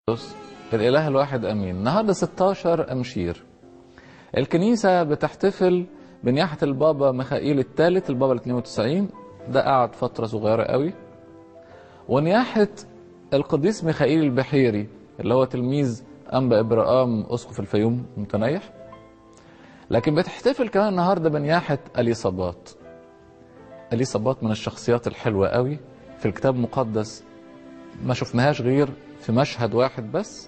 الإله الواحد أمين النهاردة 16 أمشير الكنيسة بتحتفل بنياحة البابا ميخائيل الثالث البابا ال 92 ده قعد فترة صغيرة قوي ونياحة القديس ميخائيل البحيري اللي هو تلميذ أنبا إبراهام أسقف الفيوم متنيح لكن بتحتفل كمان النهاردة بنياحة أليصابات أليصابات من الشخصيات الحلوة قوي في الكتاب المقدس ما شفناهاش غير في مشهد واحد بس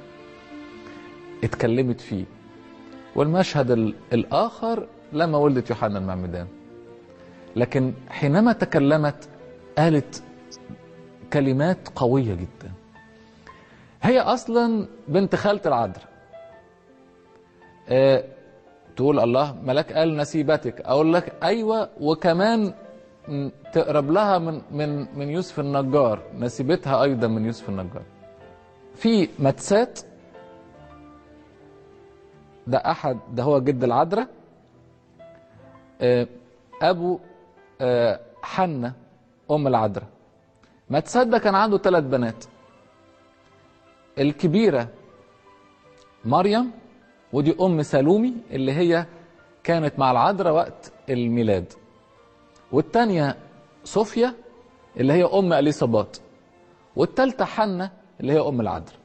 اتكلمت فيه والمشهد الآخر لما ولدت يوحنا المعمدان لكن حينما تكلمت قالت كلمات قوية جدا هي أصلا بنت خالة العذراء أه تقول الله ملاك قال نسيبتك أقول لك أيوة وكمان تقرب لها من من من يوسف النجار نسيبتها أيضا من يوسف النجار في متسات ده أحد ده هو جد العذراء أه أبو أه حنة أم العذراء متسات ده كان عنده ثلاث بنات الكبيرة مريم ودي أم سالومي اللي هي كانت مع العذراء وقت الميلاد والتانية صوفيا اللي هي أم أليصابات والتالتة حنة اللي هي أم العذراء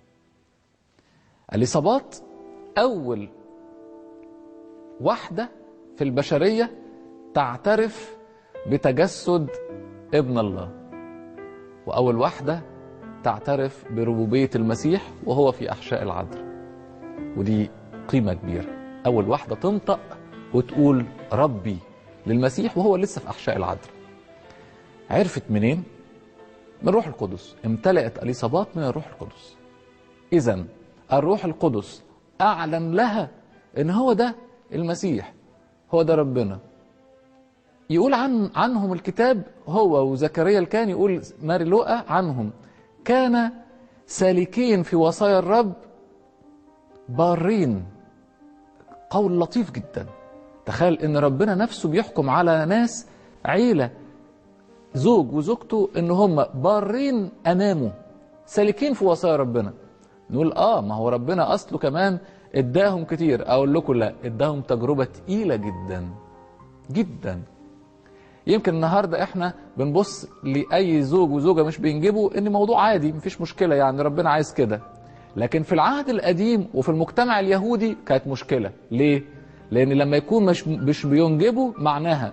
أليصابات أول واحدة في البشرية تعترف بتجسد ابن الله وأول واحدة تعترف بربوبية المسيح وهو في أحشاء العذراء ودي قيمة كبيرة أول واحدة تنطق وتقول ربي للمسيح وهو لسه في أحشاء العذراء عرفت منين؟ من روح القدس امتلأت أليصابات من الروح القدس إذا الروح القدس أعلن لها إن هو ده المسيح هو ده ربنا يقول عن عنهم الكتاب هو وزكريا الكان يقول ماري لوقا عنهم كان سالكين في وصايا الرب بارين قول لطيف جدا تخيل ان ربنا نفسه بيحكم على ناس عيلة زوج وزوجته ان هم بارين امامه سالكين في وصايا ربنا نقول اه ما هو ربنا اصله كمان اداهم كتير اقول لكم لا اداهم تجربة تقيلة جدا جدا يمكن النهاردة احنا بنبص لأي زوج وزوجة مش بينجبوا ان موضوع عادي مفيش مشكلة يعني ربنا عايز كده لكن في العهد القديم وفي المجتمع اليهودي كانت مشكلة ليه؟ لأن لما يكون مش, مش بينجبوا معناها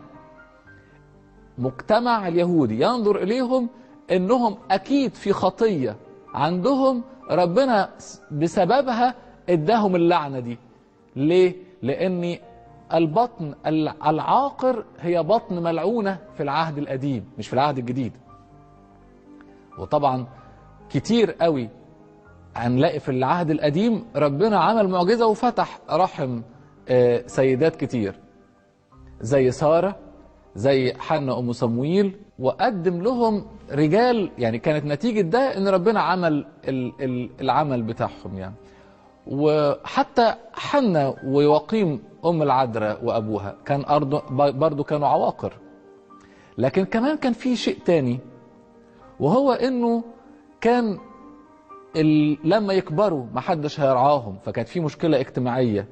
مجتمع اليهودي ينظر إليهم إنهم أكيد في خطية عندهم ربنا بسببها اداهم اللعنة دي ليه؟ لأن البطن العاقر هي بطن ملعونة في العهد القديم مش في العهد الجديد وطبعا كتير قوي هنلاقي في العهد القديم ربنا عمل معجزة وفتح رحم سيدات كتير زي سارة زي حنة أم صمويل وقدم لهم رجال يعني كانت نتيجة ده ان ربنا عمل العمل بتاعهم يعني وحتى حنة ويقيم أم العذراء وأبوها كان برضو كانوا عواقر لكن كمان كان في شيء تاني وهو انه كان لما يكبروا محدش هيرعاهم فكانت في مشكلة اجتماعية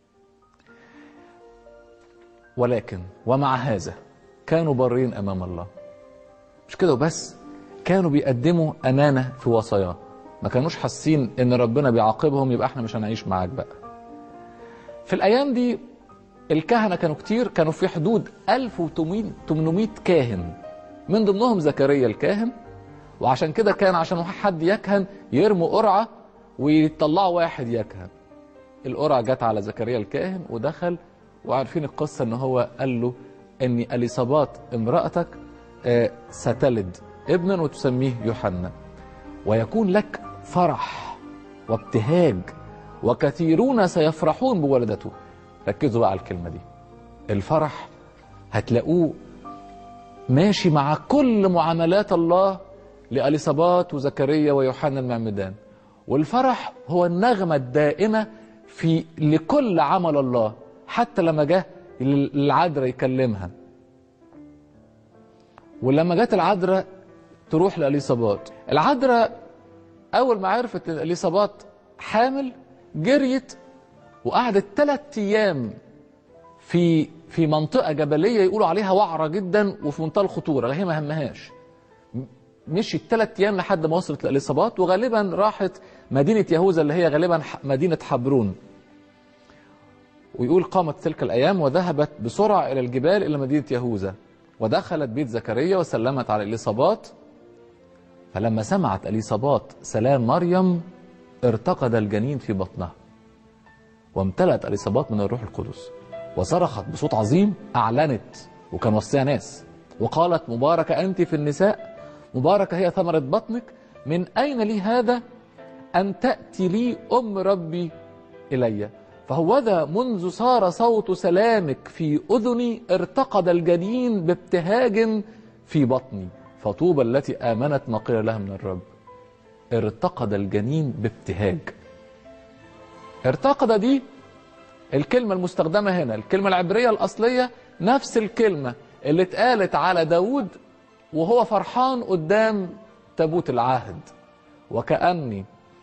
ولكن ومع هذا كانوا بارين أمام الله مش كده وبس كانوا بيقدموا أمانة في وصاياه ما كانوش حاسين ان ربنا بيعاقبهم يبقى احنا مش هنعيش معاك بقى في الايام دي الكهنة كانوا كتير كانوا في حدود 1800 كاهن من ضمنهم زكريا الكاهن وعشان كده كان عشان حد يكهن يرموا قرعة ويطلعوا واحد يكهن القرعة جت على زكريا الكاهن ودخل وعارفين القصة ان هو قال له ان اليصابات امرأتك ستلد ابنا وتسميه يوحنا ويكون لك فرح وابتهاج وكثيرون سيفرحون بولدته ركزوا بقى على الكلمة دي الفرح هتلاقوه ماشي مع كل معاملات الله لأليصابات وزكريا ويوحنا المعمدان والفرح هو النغمة الدائمة في لكل عمل الله حتى لما جه العذراء يكلمها ولما جت العذراء تروح لأليصابات العذراء اول ما عرفت ان اليصابات حامل جريت وقعدت ثلاث ايام في في منطقه جبليه يقولوا عليها وعره جدا وفي منتهى الخطوره هي ما همهاش مشيت ثلاث ايام لحد ما وصلت لاليصابات وغالبا راحت مدينه يهوذا اللي هي غالبا مدينه حبرون ويقول قامت تلك الايام وذهبت بسرعه الى الجبال الى مدينه يهوذا ودخلت بيت زكريا وسلمت على اليصابات فلما سمعت اليصابات سلام مريم ارتقد الجنين في بطنها وامتلأت اليصابات من الروح القدس وصرخت بصوت عظيم اعلنت وكان وصيها ناس وقالت مباركه انت في النساء مباركه هي ثمره بطنك من اين لي هذا ان تاتي لي ام ربي الي فهوذا منذ صار صوت سلامك في اذني ارتقد الجنين بابتهاج في بطني فطوبى التي امنت ما قيل لها من الرب ارتقد الجنين بابتهاج ارتقد دي الكلمة المستخدمة هنا الكلمة العبرية الأصلية نفس الكلمة اللي اتقالت على داود وهو فرحان قدام تابوت العهد وكأني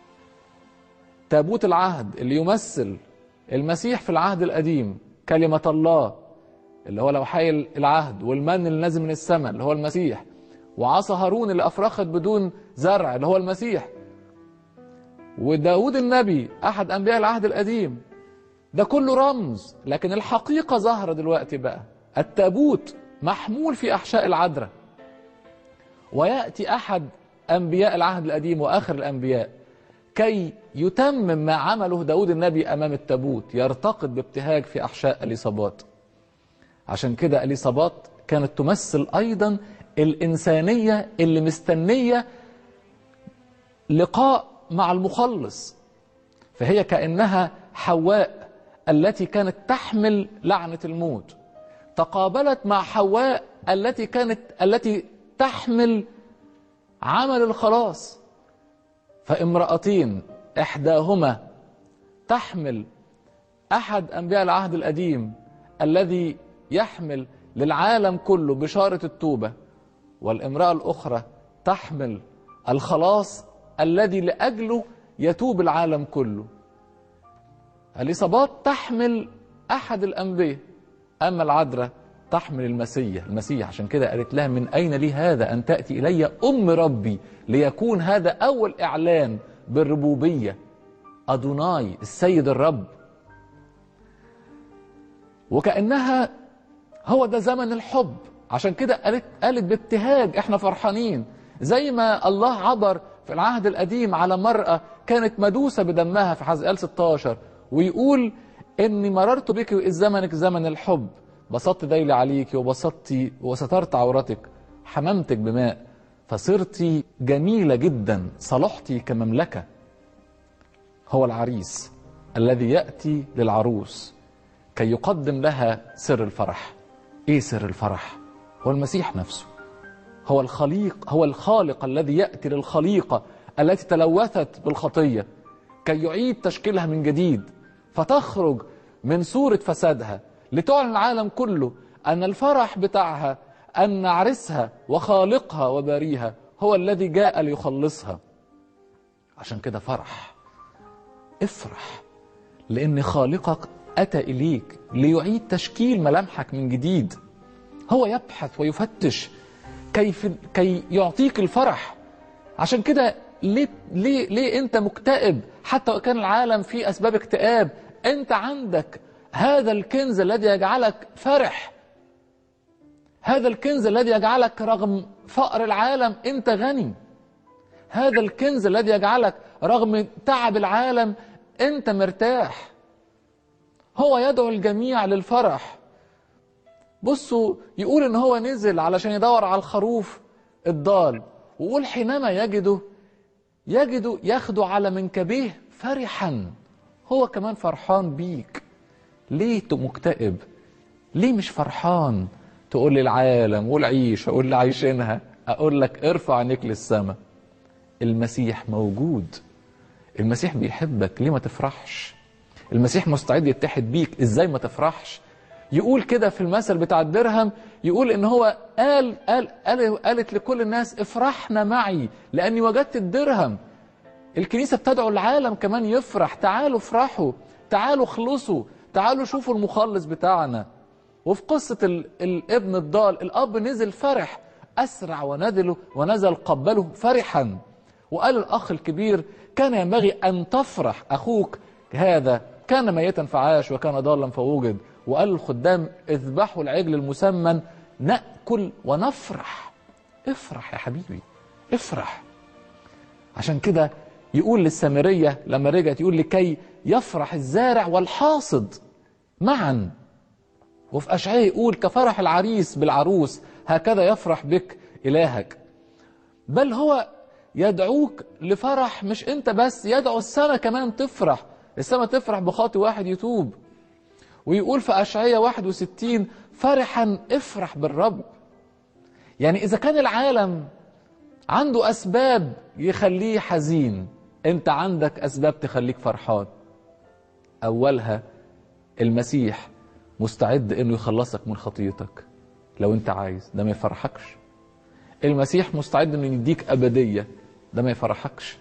تابوت العهد اللي يمثل المسيح في العهد القديم كلمة الله اللي هو لو حي العهد والمن اللي نازل من السماء اللي هو المسيح وعصا هارون اللي أفرخت بدون زرع اللي هو المسيح وداود النبي أحد أنبياء العهد القديم ده كله رمز لكن الحقيقة ظاهرة دلوقتي بقى التابوت محمول في أحشاء العذراء ويأتي أحد أنبياء العهد القديم وآخر الأنبياء كي يتمم ما عمله داود النبي أمام التابوت يرتقد بابتهاج في أحشاء اليصابات عشان كده اليصابات كانت تمثل أيضا الإنسانية اللي مستنية لقاء مع المخلص فهي كأنها حواء التي كانت تحمل لعنة الموت تقابلت مع حواء التي كانت التي تحمل عمل الخلاص فامرأتين إحداهما تحمل أحد أنبياء العهد القديم الذي يحمل للعالم كله بشارة التوبة والامرأة الأخرى تحمل الخلاص الذي لأجله يتوب العالم كله اليصابات تحمل أحد الأنبياء أما العذراء تحمل المسيح المسيح عشان كده قالت لها من أين لي هذا أن تأتي إلي أم ربي ليكون هذا أول إعلان بالربوبية أدوناي السيد الرب وكأنها هو ده زمن الحب عشان كده قالت قالت بابتهاج احنا فرحانين زي ما الله عبر في العهد القديم على مرأة كانت مدوسة بدمها في حزقال 16 ويقول إني مررت بك وإذ زمنك زمن الحب بسطت ديلي عليك وبسطت وسترت عورتك حممتك بماء فصرت جميلة جدا صلحت كمملكة هو العريس الذي يأتي للعروس كي يقدم لها سر الفرح ايه سر الفرح هو المسيح نفسه هو الخليق هو الخالق الذي يأتي للخليقة التي تلوثت بالخطية كي يعيد تشكيلها من جديد فتخرج من صورة فسادها لتعلن العالم كله أن الفرح بتاعها أن عرسها وخالقها وباريها هو الذي جاء ليخلصها عشان كده فرح افرح لأن خالقك أتى إليك ليعيد تشكيل ملامحك من جديد هو يبحث ويفتش كيف كي يعطيك الفرح عشان كده ليه ليه ليه انت مكتئب حتى وكان كان العالم فيه اسباب اكتئاب انت عندك هذا الكنز الذي يجعلك فرح هذا الكنز الذي يجعلك رغم فقر العالم انت غني هذا الكنز الذي يجعلك رغم تعب العالم انت مرتاح هو يدعو الجميع للفرح بصوا يقول ان هو نزل علشان يدور على الخروف الضال ويقول حينما يجده يجده ياخده على منكبيه فرحا هو كمان فرحان بيك ليه مكتئب ليه مش فرحان تقول لي العالم والعيش اقول لي عايشينها اقول لك ارفع عينيك للسماء المسيح موجود المسيح بيحبك ليه ما تفرحش المسيح مستعد يتحد بيك ازاي ما تفرحش يقول كده في المثل بتاع الدرهم يقول ان هو قال قال, قال قالت لكل الناس افرحنا معي لاني وجدت الدرهم الكنيسة بتدعو العالم كمان يفرح تعالوا افرحوا تعالوا خلصوا تعالوا شوفوا المخلص بتاعنا وفي قصة ال... الابن الضال الأب نزل فرح أسرع ونزل ونزل قبله فرحا وقال الأخ الكبير كان ينبغي أن تفرح أخوك هذا كان ميتا فعاش وكان ضالا فوجد وقال للخدام اذبحوا العجل المسمن نأكل ونفرح افرح يا حبيبي افرح عشان كده يقول للسامرية لما رجعت يقول لكي يفرح الزارع والحاصد معا وفي أشعياء يقول كفرح العريس بالعروس هكذا يفرح بك إلهك بل هو يدعوك لفرح مش انت بس يدعو السماء كمان تفرح السماء تفرح بخاطي واحد يتوب ويقول في أشعية 61 فرحا افرح بالرب يعني إذا كان العالم عنده أسباب يخليه حزين أنت عندك أسباب تخليك فرحان أولها المسيح مستعد أنه يخلصك من خطيتك لو أنت عايز ده ما يفرحكش المسيح مستعد أنه يديك أبدية ده ما يفرحكش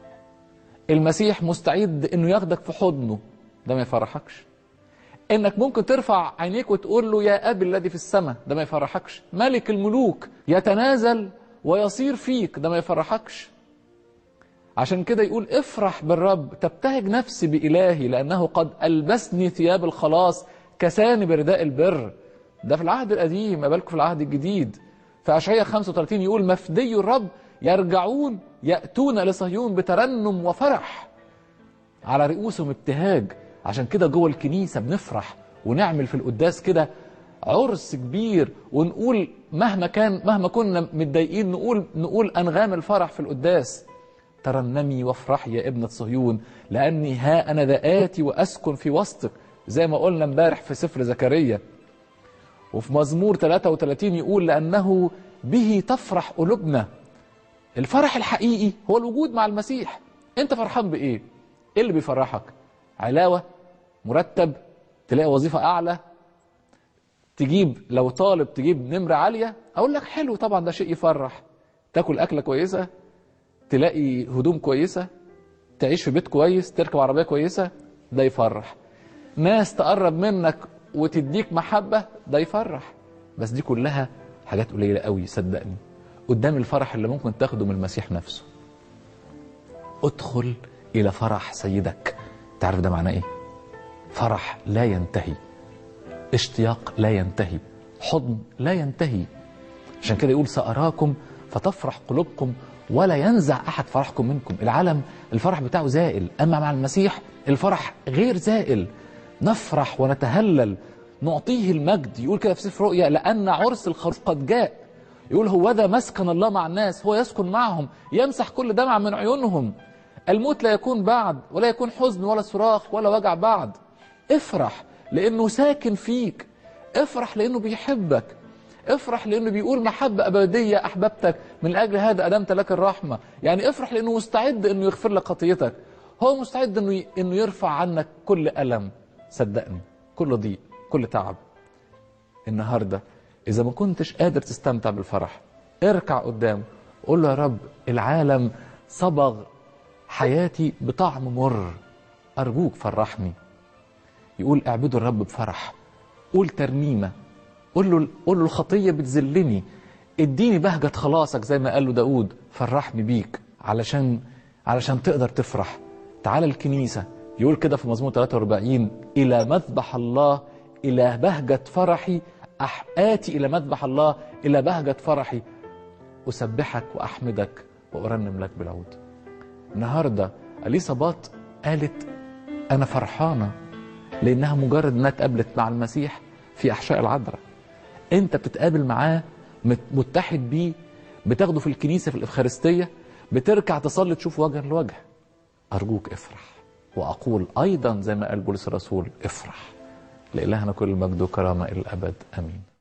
المسيح مستعد أنه ياخدك في حضنه ده ما يفرحكش انك ممكن ترفع عينيك وتقول له يا ابي الذي في السماء ده ما يفرحكش ملك الملوك يتنازل ويصير فيك ده ما يفرحكش عشان كده يقول افرح بالرب تبتهج نفسي بإلهي لأنه قد ألبسني ثياب الخلاص كساني برداء البر ده في العهد القديم ما بالكم في العهد الجديد في أشعياء 35 يقول مفدي الرب يرجعون يأتون لصهيون بترنم وفرح على رؤوسهم ابتهاج عشان كده جوه الكنيسة بنفرح ونعمل في القداس كده عرس كبير ونقول مهما كان مهما كنا متضايقين نقول نقول انغام الفرح في القداس ترنمي وافرحي يا ابنة صهيون لاني ها انا ذا اتي واسكن في وسطك زي ما قلنا امبارح في سفر زكريا وفي مزمور 33 يقول لانه به تفرح قلوبنا الفرح الحقيقي هو الوجود مع المسيح انت فرحان بايه ايه اللي بيفرحك علاوه مرتب تلاقي وظيفه اعلى تجيب لو طالب تجيب نمرة عالية أقول لك حلو طبعا ده شيء يفرح تاكل أكلة كويسة تلاقي هدوم كويسة تعيش في بيت كويس تركب عربية كويسة ده يفرح ناس تقرب منك وتديك محبة ده يفرح بس دي كلها حاجات قليلة قوي صدقني قدام الفرح اللي ممكن تاخده من المسيح نفسه ادخل إلى فرح سيدك تعرف ده معناه إيه فرح لا ينتهي اشتياق لا ينتهي حضن لا ينتهي عشان كده يقول سأراكم فتفرح قلوبكم ولا ينزع أحد فرحكم منكم العالم الفرح بتاعه زائل أما مع المسيح الفرح غير زائل نفرح ونتهلل نعطيه المجد يقول كده في سفر رؤيا لأن عرس الخروف قد جاء يقول هو ذا مسكن الله مع الناس هو يسكن معهم يمسح كل دمع من عيونهم الموت لا يكون بعد ولا يكون حزن ولا صراخ ولا وجع بعد افرح لانه ساكن فيك افرح لانه بيحبك افرح لانه بيقول محبة ابدية احببتك من اجل هذا ادمت لك الرحمة يعني افرح لانه مستعد انه يغفر لك خطيتك هو مستعد انه انه يرفع عنك كل الم صدقني كل ضيق كل تعب النهارده اذا ما كنتش قادر تستمتع بالفرح اركع قدام قول له يا رب العالم صبغ حياتي بطعم مر ارجوك فرحني يقول اعبدوا الرب بفرح قول ترنيمة قول له, قول له الخطية بتذلني اديني بهجة خلاصك زي ما قال له داود فرحني بيك علشان علشان تقدر تفرح تعال الكنيسة يقول كده في مزمور 43 إلى مذبح الله إلى بهجة فرحي أح آتي إلى مذبح الله إلى بهجة فرحي أسبحك وأحمدك وأرنم لك بالعود النهاردة أليصابات قالت أنا فرحانة لانها مجرد انها اتقابلت مع المسيح في احشاء العذراء انت بتتقابل معاه متحد بيه بتاخده في الكنيسه في الافخارستيه بتركع تصلي تشوف وجها لوجه ارجوك افرح واقول ايضا زي ما قال بولس الرسول افرح لالهنا كل المجد وكرامه الى الابد امين